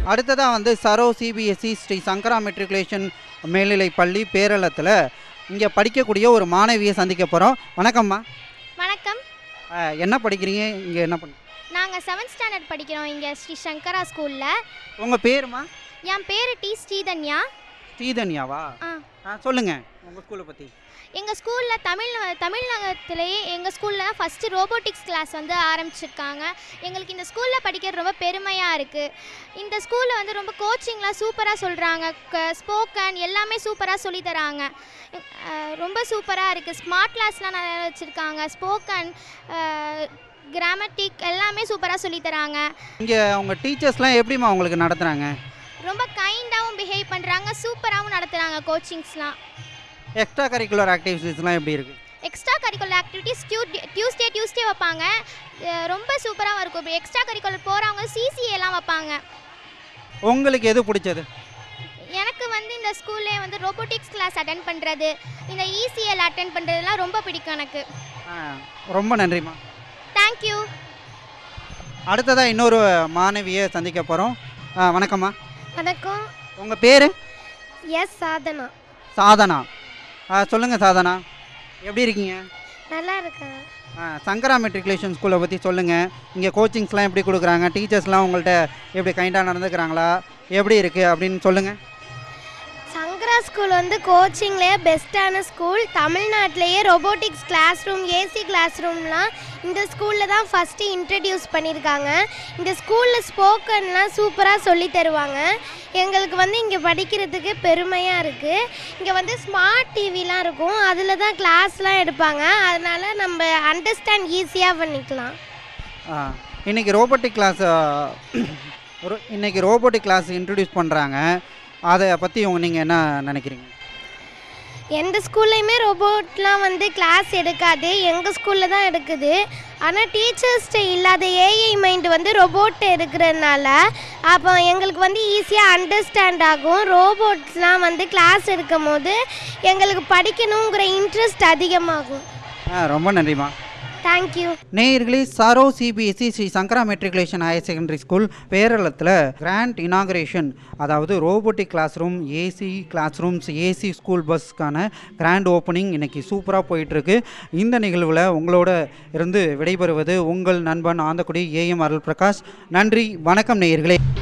அடுத்ததாக வந்து Saro CBSE Sri Sankara matriculation மேல்நிலைப் பள்ளி பேரளத்தில் இங்கே படிக்கக்கூடிய ஒரு மாணவியை சந்திக்க போகிறோம் வணக்கம்மா வணக்கம் அஹ், என்ன படிக்கிறீங்க இங்கே என்ன பண்ண நாங்கள் செவன்த் ஸ்டாண்டர்ட் படிக்கிறோம் இங்கே ஸ்ரீ சங்கரா ஸ்கூலில் உங்கள் பேருமா என் பேர் டி ஸ்ரீதன்யா ஸ்ரீதன்யாவா ஆ ஆ சொல்லுங்கள் உங்கள் ஸ்கூலை பற்றி எங்கள் ஸ்கூலில் தமிழ் தமிழகத்திலேயே எங்கள் ஸ்கூலில் தான் ஃபஸ்ட்டு ரோபோட்டிக்ஸ் கிளாஸ் வந்து ஆரம்பிச்சிருக்காங்க எங்களுக்கு இந்த ஸ்கூலில் படிக்கிறது ரொம்ப பெருமையாக இருக்குது இந்த ஸ்கூலில் வந்து ரொம்ப கோச்சிங்லாம் சூப்பராக சொல்கிறாங்க ஸ்போக்கன் எல்லாமே சூப்பராக சொல்லித் தராங்க அஹ் ரொம்ப சூப்பராக இருக்குது ஸ்மார்ட் கிளாஸ்லாம் நிறைய வச்சுருக்காங்க ஸ்போக்கன் கிராமட்டிக் எல்லாமே சூப்பராக சொல்லித் தராங்க இங்கே உங்கள் டீச்சர்ஸ்லாம் எப்படிம்மா உங்களுக்கு நடத்துகிறாங்க ரொம்ப கைண்டாகவும் பிஹேவ் பண்ணுறாங்க சூப்பராகவும் நடத்துகிறாங்க கோச்சிங்ஸ்லாம் எக்ஸ்ட்ரா கரிக்குலர் ஆக்டிவிட்டீஸ்லாம் எப்படி இருக்குது extra curricular activities tu Tuesday Tuesday வைப்பாங்க அஹ் ரொம்ப சூப்பராக இருக்கும் இப்போ எக்ஸ்ட்ரா கரிக்குலர் போகிறவங்க சிசிஏலாம் வைப்பாங்க உங்களுக்கு எது பிடிச்சது எனக்கு வந்து இந்த ஸ்கூல்லே வந்து ரோபோட்டிக்ஸ் கிளாஸ் அட்டன் பண்ணுறது இந்த இசிஎல் அட்டன் பண்ணுறதுலாம் ரொம்ப பிடிக்கும் எனக்கு ஆ, ரொம்ப நன்றிம்மா தேங்க்யூ அடுத்ததாக இன்னொரு மாணவியை சந்திக்க போகிறோம் வணக்கம்மா வணக்கம் உங்கள் பேர் எஸ் சாதனா சாதனா ஆ சொல்லுங்கள் சாதனா எப்படி இருக்கீங்க நல்லா இருக்கேன் ஆ, சங்கரா மெட்ரிகுலேஷன் ஸ்கூலை பற்றி சொல்லுங்கள் இங்கே கோச்சிங்ஸ்லாம் எப்படி கொடுக்குறாங்க டீச்சர்ஸ்லாம் உங்கள்கிட்ட எப்படி கைண்டாக நடந்துக்கிறாங்களா எப்படி இருக்குது அப்படின்னு சொல்லுங்கள் சங்கரா ஸ்கூல் வந்து கோச்சிங்லேயே பெஸ்ட்டான ஸ்கூல் தமிழ்நாட்டிலேயே robotics class room AC class ரூம்லாம் இந்த ஸ்கூலில் தான் ஃபஸ்ட்டு இன்ட்ரடியூஸ் பண்ணியிருக்காங்க இந்த ஸ்கூலில் ஸ்போக்கன்லாம் சூப்பராக சொல்லி தருவாங்க எங்களுக்கு வந்து இங்கே படிக்கிறதுக்கு பெருமையாக இருக்குது இங்கே வந்து ஸ்மார்ட் டிவிலாம் இருக்கும் அதில் தான் கிளாஸ்லாம் எடுப்பாங்க அதனால் நம்ம அண்டர்ஸ்டாண்ட் ஈஸியாக பண்ணிக்கலாம் ஆ, இன்னைக்கு ரோபோட்டிக் கிளாஸ் இன்னைக்கு ரோபோட்டிக் கிளாஸ் இன்ட்ரடியூஸ் பண்ணுறாங்க அதை பற்றி உங்க நீங்கள் என்ன நினைக்கிறீங்க எந்த ஸ்கூல்லையுமே ரோபோட்லாம் வந்து கிளாஸ் எடுக்காது எங்கள் ஸ்கூலில் தான் எடுக்குது ஆனால் டீச்சர்ஸ்கிட்ட இல்லாத ஏஐ மைண்ட் வந்து ரோபோட் எடுக்கிறதுனால அப்போ எங்களுக்கு வந்து ஈஸியாக அண்டர்ஸ்டாண்ட் ஆகும் ரோபோட்ஸ்லாம் வந்து கிளாஸ் எடுக்கும் போது எங்களுக்கு படிக்கணுங்கிற இன்ட்ரெஸ்ட் அதிகமாகும் ஆ ரொம்ப நன்றிம்மா தேங்க்யூ நேயர்களே Saro CBSE Sri Sankara matriculation higher secondary school பேரளத்தில் கிராண்ட் இனாகரேஷன் அதாவது robotic class room AC class rooms AC school பஸ்க்கான கிராண்ட் ஓப்பனிங் இன்னைக்கு சூப்பராக போயிட்டுருக்கு இந்த நிகழ்வில் உங்களோட இருந்து விடைபெறுவது உங்கள் நண்பன் ஆந்தக்குடி ஏஎம் அருள் பிரகாஷ் நன்றி வணக்கம் நேயர்களே